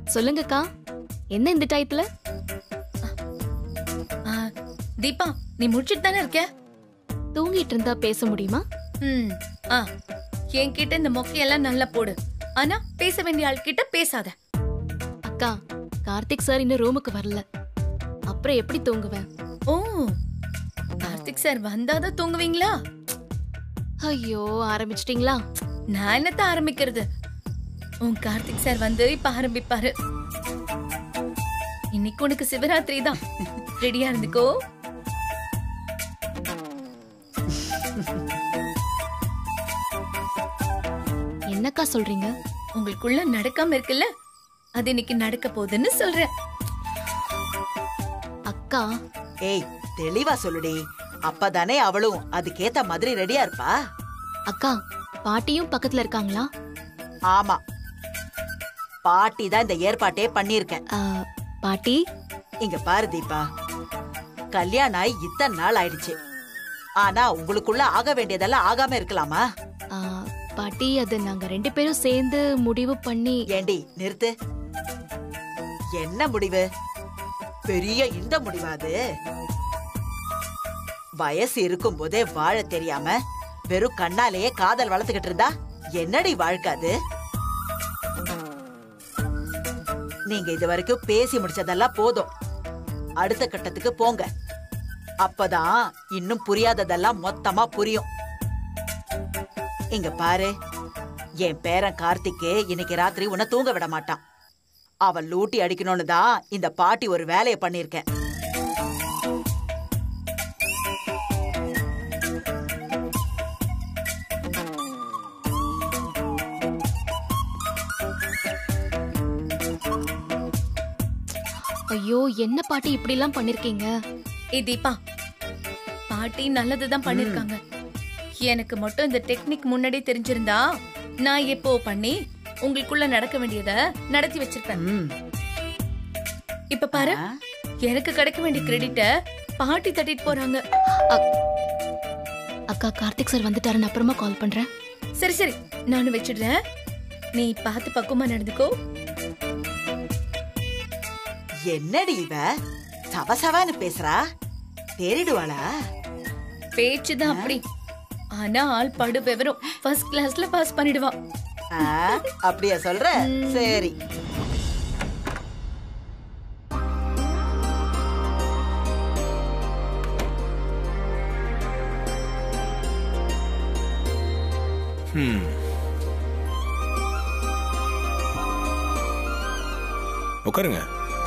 சொல்லுங்கக்கா என்ன இந்த டயத்துல ஆ, தீபா நீ முடிச்சிட்டு தானே இருக்க தூங்கிட்டு இருந்தா பேச முடியுமா ம் ஆ என்கிட்ட இந்த மொக்கையெல்லாம் நல்லா போடு ஆனா பேச வேண்டிய ஆள் கிட்ட பேசாத அக்கா கார்த்திக் சார் இன்னும் ரூமுக்கு வரல அப்புறம் எப்படி தூங்குவேன் ஓ கார்த்திக் சார் வந்தாதான் தூங்குவீங்களா ஐயோ ஆரம்பிச்சிட்டீங்களா நான் என்னத்த ஆரம்பிக்கிறது உன் கார்த்திக் சார் வந்து இப்ப ஆரம்பிப்பாரு இன்னைக்கு உனக்கு சிவராத்திரி தான் ரெடியா இருந்துக்கோ என்னக்கா சொல்றீங்க உங்களுக்குள்ள நடக்காம இருக்குல்ல அது இன்னைக்கு நடக்க போகுதுன்னு சொல்றேன் அக்கா ஏய் தெளிவா சொல்லுடி அப்பதானே அவளும் அதுக்கேத்த மாதிரி ரெடியா இருப்பா அக்கா பாட்டியும் பக்கத்துல இருக்காங்களா ஆமா பாட்டி தான் இந்த ஏற்பாட்டே பண்ணிருக்கேன் ஆ, பாட்டி இங்க பாரு தீபா கல்யாணம் ஆகி இத்தனை நாள் ஆயிடுச்சு ஆனா உங்களுக்குள்ள ஆக வேண்டியதெல்லாம் ஆகாம இருக்கலாமா ஆ, பாட்டி அது நாங்க ரெண்டு பேரும் சேர்ந்து முடிவு பண்ணி ஏண்டி நிறுத்து என்ன முடிவு பெரிய இந்த முடிவா அது வயசு இருக்கும் போதே வாழ தெரியாம வெறும் கண்ணாலேயே காதல் வளர்த்துக்கிட்டு இருந்தா என்னடி வாழ்க்கை அது நீங்க இது வரைக்கும் பேசி முடிச்சதெல்லாம் போதும் அடுத்த கட்டத்துக்கு போங்க அப்பதான் இன்னும் புரியாததெல்லாம் மொத்தமா புரியும் இங்க பாரு என் பேரன் கார்த்திக்கு இன்னைக்கு ராத்திரி உன்னை தூங்க விட மாட்டான் அவன் லூட்டி அடிக்கணும்னு தான் இந்த பாட்டி ஒரு வேலையை பண்ணிருக்கேன் ஐயோ என்ன பாட்டி இப்படி எல்லாம் பண்ணிருக்கீங்க ஏ தீபா பாட்டி நல்லதுதான் பண்ணிருக்காங்க எனக்கு மட்டும் இந்த டெக்னிக் முன்னாடி தெரிஞ்சிருந்தா நான் எப்போ பண்ணி உங்களுக்குள்ள நடக்க வேண்டியத நடத்தி வச்சிருப்பேன் ம். இப்ப பாரு ஆ? எனக்கு கிடைக்க வேண்டிய கிரெடிட்ட பாட்டி தட்டிட்டு போறாங்க அக்கா கார்த்திக் சார் வந்துட்டாருன்னு அப்புறமா கால் பண்றேன் சரி சரி நானும் வச்சிடுறேன் நீ பார்த்து பக்குவமா நடந்துக்கோ என்னடி இவ சவசவான்னு பேசுறா தேறிடுவாளா பேச்சுதான் அப்படி ஆனா ஆள் படு விவரம் ஃபர்ஸ்ட் கிளாஸ்ல பாஸ் பண்ணிடுவான் ஆ, அப்படியா சொல்ற சரி ம் உட்காருங்க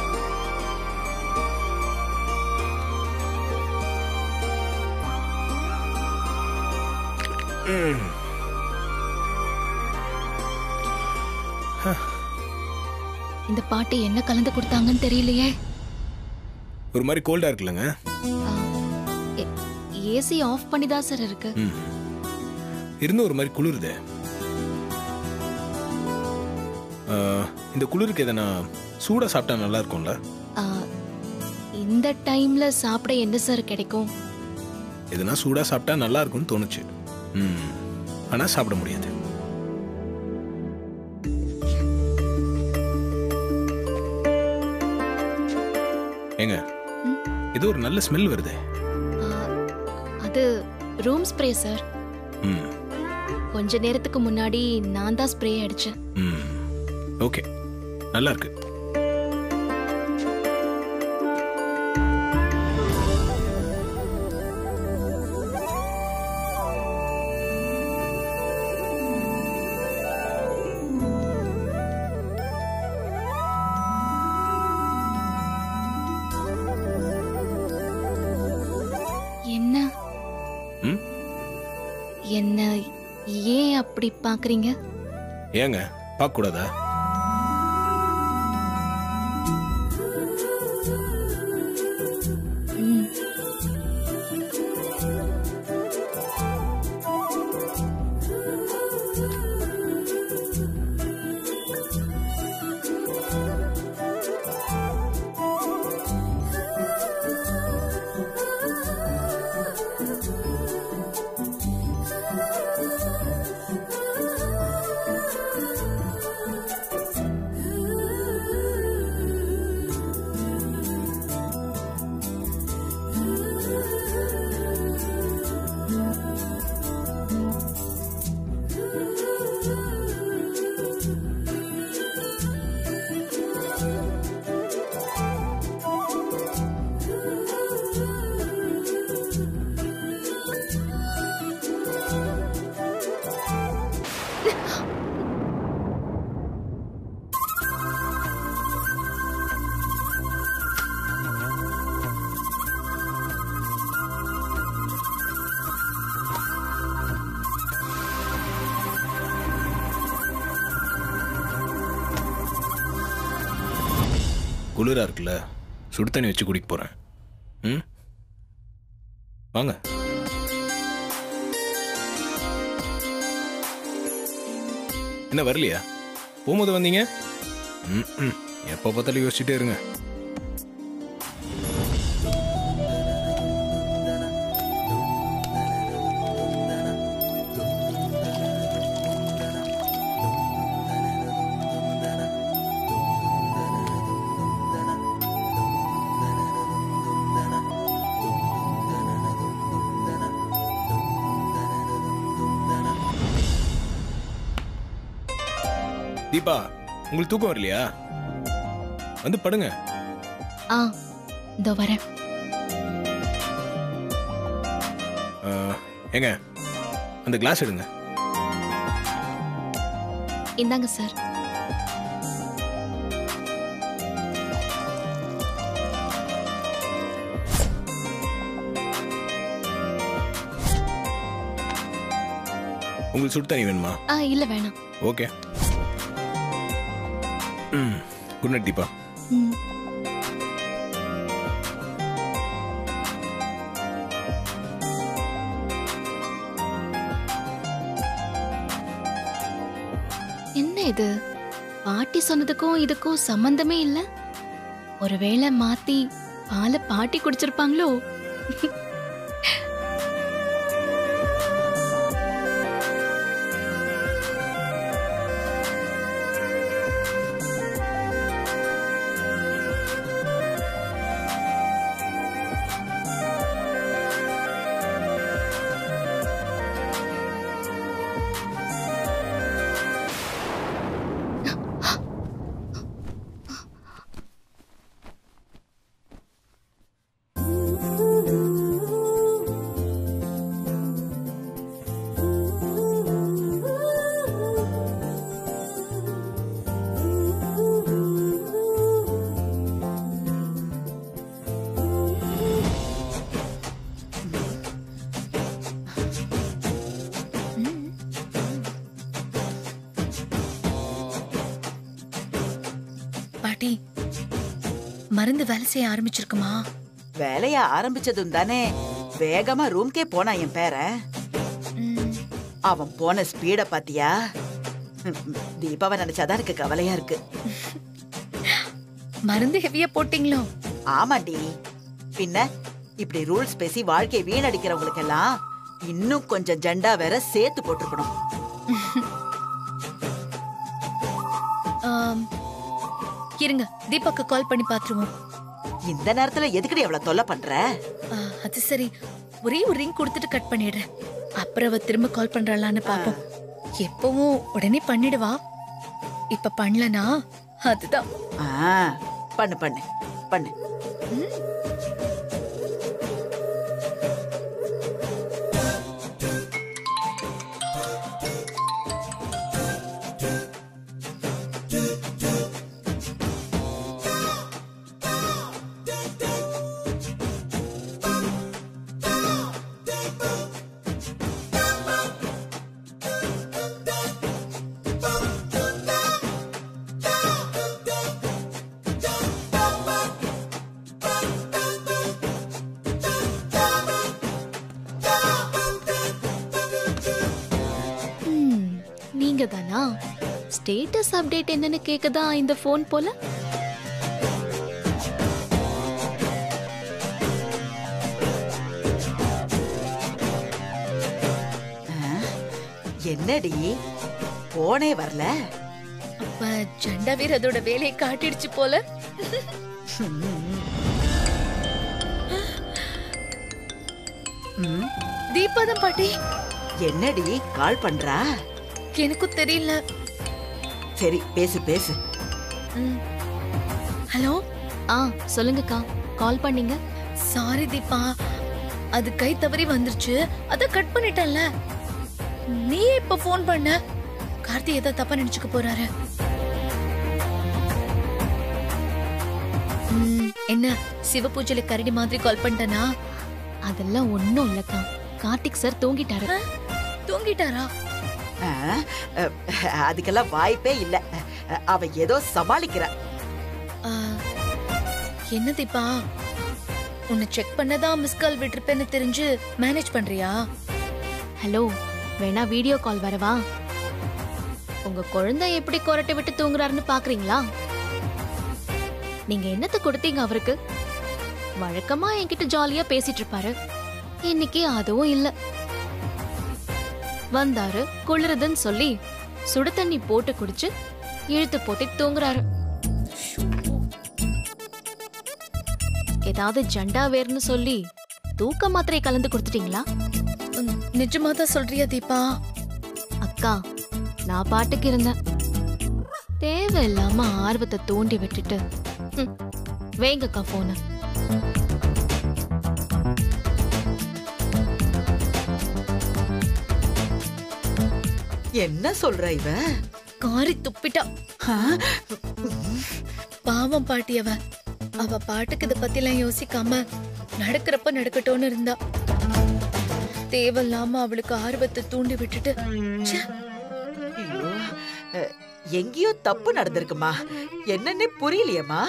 ம். இந்த பாட்டி என்ன கலந்து கொடுத்தாங்கன்னு தெரியலையே ஒரு மாதிரி கோல்டா இருக்குல்லங்க ஏசி ஆஃப் பண்ணி தான் சார் இருக்கு ம் இருந்தும் ஒரு மாதிரி குளிருதே ஆ, இந்த குளிருக்கு எதனா சூடா சாப்பிட்டா நல்லா இருக்கும்ல ஆ, இந்த டைம்ல சாப்பிட என்ன சார் கிடைக்கும் எதனா சூடா சாப்பிட்டா நல்லா இருக்கும்னு தோணுச்சு ம் ஆனா சாப்பிட முடியாது ஏங்க ம்? ஏதோ ஒரு நல்ல ஸ்மெல் வருதே ஆ, அது ரூம் ஸ்ப்ரே சார் ம் கொஞ்ச நேரத்துக்கு முன்னாடி நான் தான் ஸ்ப்ரே அடிச்சேன் ம் ஓகே நல்லா இருக்கு என்ன ம் என்ன ஏன் அப்படி பாக்குறீங்க ஏங்க பார்க்க கூடாதா ம், குளிரா இருக்குல்ல சுடு தண்ணி வச்சு குடிக்க போகிறேன் ம் வாங்க என்ன வரலையா போகும்போது வந்தீங்க ம் ம் எப்போ பார்த்தாலும் யோசிச்சுட்டே இருங்க தீபா உங்களுக்கு தூக்கம் வரலையா வந்து படுங்க ஆ இதோ வரேன் ஆ, ஏங்க அந்த கிளாஸ் எடுங்க இந்தாங்க சார் உங்களுக்கு சுடு தண்ணி வேணுமா ஆ இல்ல வேணாம் ஓகே ம் குட் நைட் தீபா ம் என்ன இது பாட்டி சொன்னதுக்கும் இதுக்கும் சம்பந்தமே இல்ல ஒருவேளை மாத்தி பாலை பாட்டி குடிச்சிருப்பாங்களோ பாட்டி மருந்து வேலை செய்ய ஆரம்பிச்சிருக்குமா வேலைய ஆரம்பிச்சதும் தானே வேகமா ரூம்க்கே போனா என் பேரன் ம், அவன் போன ஸ்பீட பாத்தியா தீபாவை நினைச்சாதான் எனக்கு கவலையா இருக்கு மருந்து ஹெவியா போட்டீங்களோ ஆமாண்டி பின்ன இப்படி ரூல்ஸ் பேசி வாழ்க்கையை வீணடிக்கிறவங்களுக்கெல்லாம் இன்னும் கொஞ்சம் ஜெண்டா வேற சேர்த்து போட்டிருக்கணும் ஆம், இருங்க தீபாக்கு கால் பண்ணி பாத்துருவோம் இந்த நேரத்துல எதுக்குடி அவளை தொல்லை பண்ற ஆ, அது சரி ஒரே ஒரு ரிங் கொடுத்துட்டு கட் பண்ணிடுறேன் அப்புறம் அவ திரும்ப கால் பண்றாளான்னு பாப்போம் எப்பவும் உடனே பண்ணிடுவா இப்ப பண்ணலனா அதுதான் ஆ, பண்ணு பண்ணு பண்ணு ம், நீங்க தானா ஸ்டேட்டஸ் அப்டேட் என்னன்னு கேக்குதா இந்த ஃபோன் போல என்னடி போனே வரல அப்ப ஜெண்டா வீர் அதோட வேலையை காட்டிடுச்சு போல ம், தீபா தான் பாட்டி என்னடி கால் பண்றா எனக்கும் தெரியல சரி பேசு பேசு ம். ஹலோ ஆ சொல்லுங்கக்கா கால் பண்ணீங்க சாரி தீபா அது கை தவறி வந்துருச்சு அத கட் பண்ணிட்டேன்ல நீ இப்ப ஃபோன் பண்ண கார்த்தி ஏதோ தப்பா நினைச்சுக்க போறாரு ம், என்ன சிவ பூஜையில கரடி மாதிரி கால் பண்ணிட்டனா அதெல்லாம் ஒண்ணும் இல்லக்கா கார்த்திக் சார் தூங்கிட்டாரு தூங்கிட்டாரா ஆ, அஹ், அதுக்கெல்லாம் வாய்ப்பே இல்ல அவ ஏதோ சமாளிக்கிறா ஆ, என்ன தீபா உன்னை செக் பண்ணதான் மிஸ் கால் விட்டிருப்பேன்னு தெரிஞ்சு மேனேஜ் பண்றியா ஹலோ வேணா வீடியோ கால் வரவா உங்க குழந்தை எப்படி கொரட்டை விட்டு தூங்குறாருன்னு பாக்குறீங்களா நீங்க என்னத்த கொடுத்தீங்க அவருக்கு வழக்கமா என்கிட்ட ஜாலியா பேசிட்டு இருப்பாரு இன்னைக்கு அதுவும் இல்ல வந்தாரு குளிருதுன்னு சொல்லி சுடு தண்ணி போட்டு குடிச்சு இழுத்து போட்டு தூங்குறாரு ஏதாவது ஜண்டா வேர்னு சொல்லி தூக்க மாத்திரை கலந்து கொடுத்துட்டீங்களா உம், நிஜமா தான் சொல்றியா தீபா அக்கா நான் பாட்டுக்கு இருந்தேன் தேவையில்லாம ஆர்வத்தை தூண்டி விட்டுட்டு ம், வைங்கக்கா போன என்ன சொல்ற இவ காரி துப்பிட்டா ஆ? பாவம் பாட்டி அவ அவ பாட்டுக்கு இத பத்திலாம் யோசிக்காம நடக்கிறப்ப நடக்கட்டும்னு இருந்தா தேவையில்லாம அவளுக்கு ஆர்வத்தை தூண்டி விட்டுட்டு ச்சே, ஐயோ, அஹ், எங்கேயோ தப்பு நடந்திருக்குமா என்னன்னே புரியலையேம்மா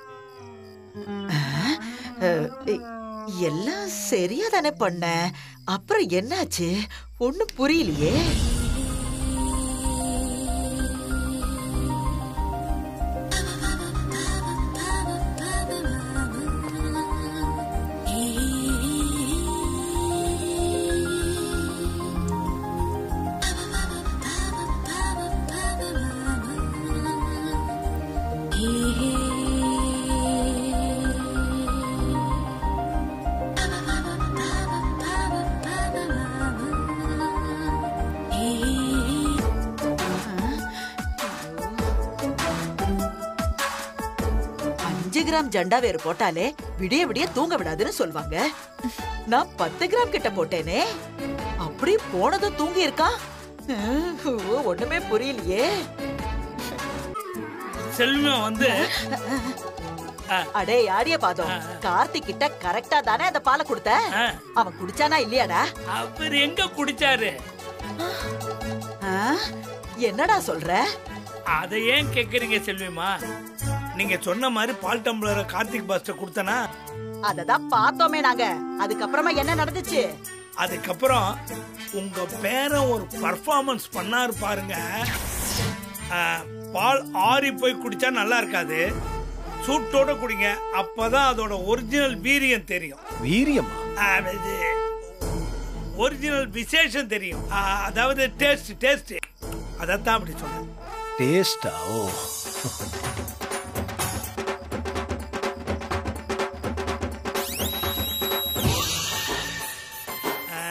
அஹ், அஹ், எ- எல்லாம் சரியா தானே பண்ண அப்புறம் என்னாச்சு ஒண்ணும் புரியலையே அஞ்சு கிராம் ஜண்டா வேறு போட்டாலே விடிய விடிய தூங்க விடாதுன்னு சொல்லுவாங்க நான் பத்து கிராம் கிட்ட போட்டேனே அப்படி போனதும் தூங்கி இருக்கான் அஹ், ஓ, ஒண்ணுமே புரியலையே செல்வம் வந்து அடே யாரிய பாதம் கார்த்திக் கிட்ட கரெக்டா தானே அந்த பாலை கொடுத்த ஆ, அவன் குடிச்சானா இல்லையாடா அவர் எங்க குடிச்சாரு ஆ? என்னடா சொல்ற அதை ஏன் கேக்குறீங்க செல்விமா நீங்க சொன்ன மாதிரி பால் டம்ளரை கார்த்திக் பாஸ்டர் கொடுத்தனா அததான் பார்த்தோமே நாங்க அதுக்கப்புறமா என்ன நடந்துச்சு அதுக்கப்புறம் உங்க பேரன் ஒரு பர்ஃபார்மன்ஸ் பண்ணாரு பாருங்க ஆ, பால் ஆறி போய் குடிச்சா நல்லா இருக்காது சூட்டோட குடிங்க அப்பதான் அதோட ஒரிஜினல் வீரியம் தெரியும் வீரியமா ஆ, இது ஒரிஜினல் விசேஷம் தெரியும் ஆ, அதாவது டேஸ்ட் டேஸ்ட் அதைத்தான் அப்படி சொன்னேன் டேஸ்டா ஓ ஆ.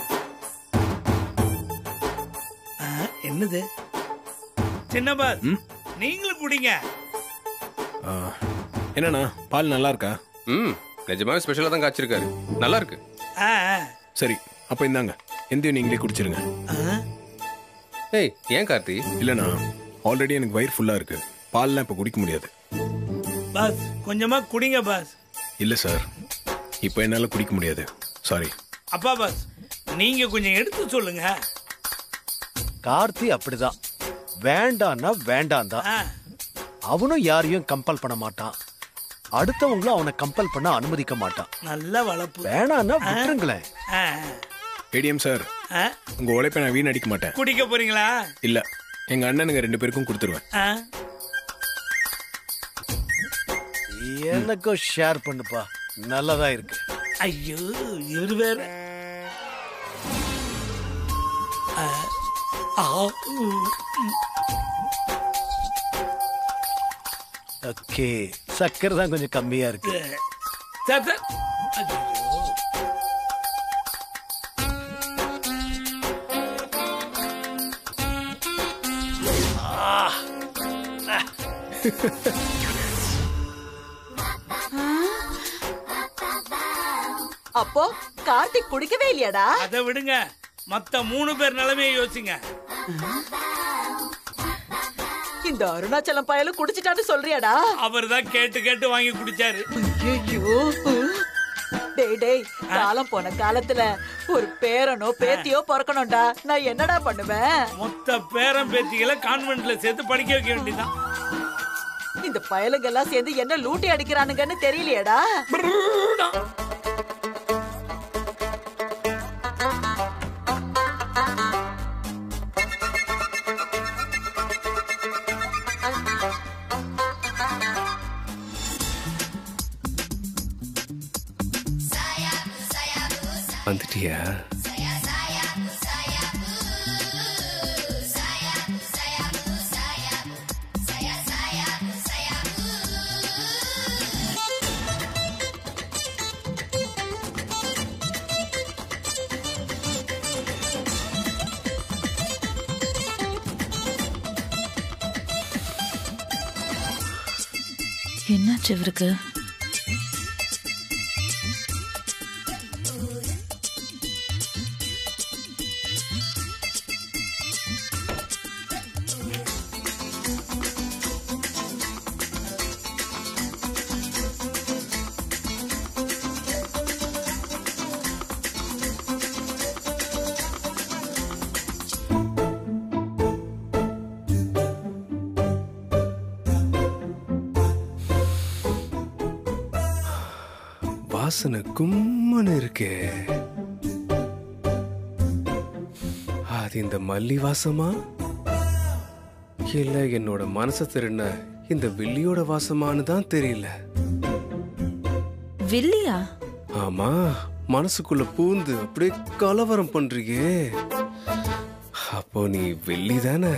ஆ, என்னது சின்ன பாஸ் ம்? நீங்களும் குடிங்க ஆ, என்னண்ணா பால் நல்லா இருக்கா ம் நிஜமாவே ஸ்பெஷலாக தான் காய்ச்சிருக்காரு நல்லா இருக்கு ஆ, ஆ. சரி அப்ப இந்தாங்க எந்தையும் நீங்களே குடிச்சிருங்க ஆ, ஏய் ஏன் கார்த்தி இல்லைண்ணா ஆல்ரெடி எனக்கு வயிறு ஃபுல்லா இருக்கு பால்லாம் இப்ப குடிக்க முடியாது பாஸ் கொஞ்சமா குடிங்க பாஸ் இல்ல சார் இப்போ என்னால குடிக்க முடியாது சாரி அப்பா பாஸ் நீங்க கொஞ்சம் எடுத்து சொல்லுங்க கார்த்தி அப்படிதான் வேண்டான்னா வேண்டாம் தான் ஆ, அவனும் யாரையும் கம்பல் பண்ண மாட்டான் அடுத்தவங்களும் அவனை கம்பல் பண்ண அனுமதிக்க மாட்டான் நல்ல வளர்ப்பு வேணான்னா விட்டுருங்களேன் ஆ, ஏடிஎம் சார் ஆ. உங்க உழைப்பை நான் வீணடிக்க மாட்டேன் குடிக்க போறீங்களா இல்ல எங்க அண்ணனுங்க ரெண்டு பேருக்கும் கொடுத்துருவேன் ஆ, எனக்கும் ஷேர் பண்ணுப்பா நல்லதா இருக்கு ஐயோ இவரு வேற ஆ, ஆ, ஊ, ம். ஓகே சக்கரை தான் கொஞ்சம் கம்மியா இருக்கு சார் சார் ஐயோ. அப்போ கார்த்திக் குடிக்கவே இல்லையாடா அதை விடுங்க மத்த மூணு பேர் நிலைமையை யோசிங்க இந்த அருணாச்சலம் பயலும் குடிச்சிட்டான்னு சொல்றியாடா அவர் தான் கேட்டு கேட்டு வாங்கி குடிச்சாரு ஐயோ டேய் டேய் காலம் போன காலத்துல ஒரு பேரனோ பேத்தியோ பிறக்கணும்டா நான் என்னடா பண்ணுவேன் மொத்த பேரன் பேத்திகளை கான்வென்ட்ல சேர்த்து படிக்க வைக்க வேண்டியதுதான் இந்த பயலுங்க எல்லாம் சேர்ந்து என்ன லூட்டி அடிக்கிறானுங்கன்னு தெரியலையேடா வந்துட்டியா என்னாச்சு இவருக்கு வாசனை கும்மன்னு இருக்கே அது இந்த மல்லி வாசமா இல்ல என்னோட மனசை திருடின இந்த வில்லியோட வாசமான்னு தான் தெரியல வில்லியா ஆமா மனசுக்குள்ள பூந்து அப்படியே கலவரம் பண்றியே அப்போ நீ வெள்ளி தானே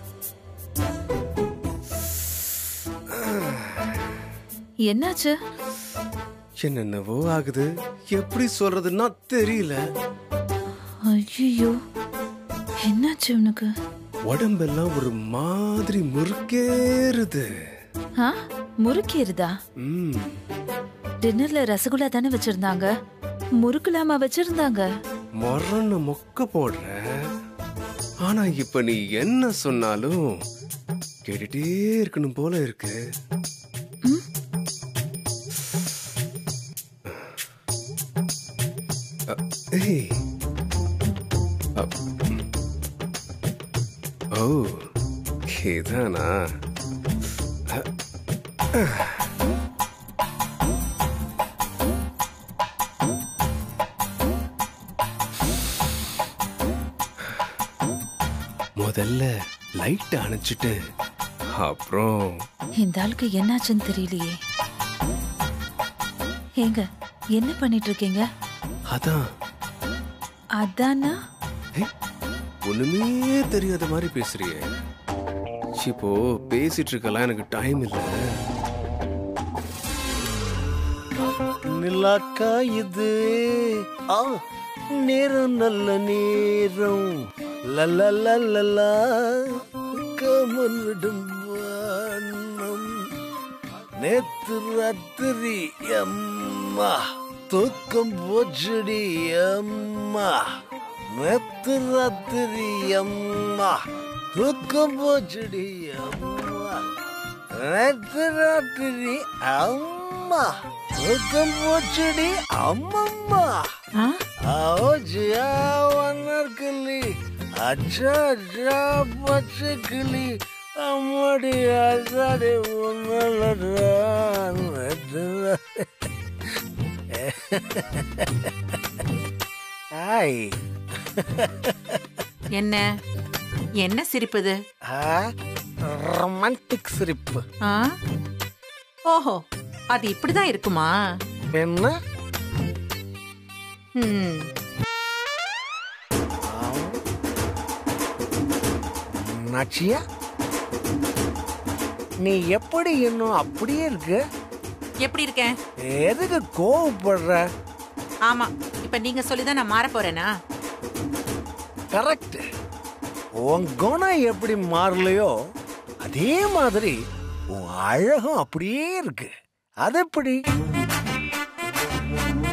என்னாச்சு என்னென்னவோ ஆகுது எப்படி சொல்றதுன்னா தெரியல ஐயோ என்னாச்சு உனக்கு உடம்பெல்லாம் ஒரு மாதிரி முறுக்கேறுது ஆ முறுக்கிருதா ம் டின்னர்ல ரசகுல்லா தானே வச்சிருந்தாங்க முறுக்குலாமா வச்சிருந்தாங்க மொரன்னு மொக்க போடுற ஆனா இப்ப நீ என்ன சொன்னாலும் கேட்டுட்டே இருக்கணும் போல இருக்கு அ, ஏய். அ, ம். ஓ இதானா முதல்ல லைட் அணைச்சிட்டு அப்புறம் இந்த ஆளுக்கு என்னாச்சுன்னு தெரியலையே ஏங்க என்ன பண்ணிட்டு இருக்கீங்க அதான் அதானா ஏய், ஒண்ணுமே தெரியாத மாதிரி பேசுறியே இப்போ பேசிட்டு இருக்கலாம் எனக்கு டைம் இல்ல நிலாக்கா இது ஆ நேரம் நல்ல நேரம் லலலலலா கமல் விடும் வானம் நேத்து ராத்திரி அம்மா தூக்கம் போச்சுடி அம்மா நேத்து ராத்திரி அம்மா தூக்கம் போச்சுடி அம்மா நேத்து ராத்திரி அம்மா தூக்கம் போச்சுடி அம்மம்மா ஆ? आओ जिया वनरकली अच्छा अच्छा பச்சைக்கிளி அம்மாடி அசாடி ஹாய் என்ன என்ன சிரிப்புது ரொமான்டிக் சிரிப்பு ஆ ஓஹோ அது இப்படிதான் இருக்குமா என்ன ம் நாச்சியா நீ எப்படி இன்னும் அப்படியே இருக்கு எப்படி இருக்கேன் எதுக்கு கோவப்படுற ஆமா இப்ப நீங்க சொல்லிதான் நான் மாற போறேனா கரெக்ட் உன் குணம் எப்படி மாறலையோ அதே மாதிரி உன் அழகும் அப்படியே இருக்கு அது எப்படி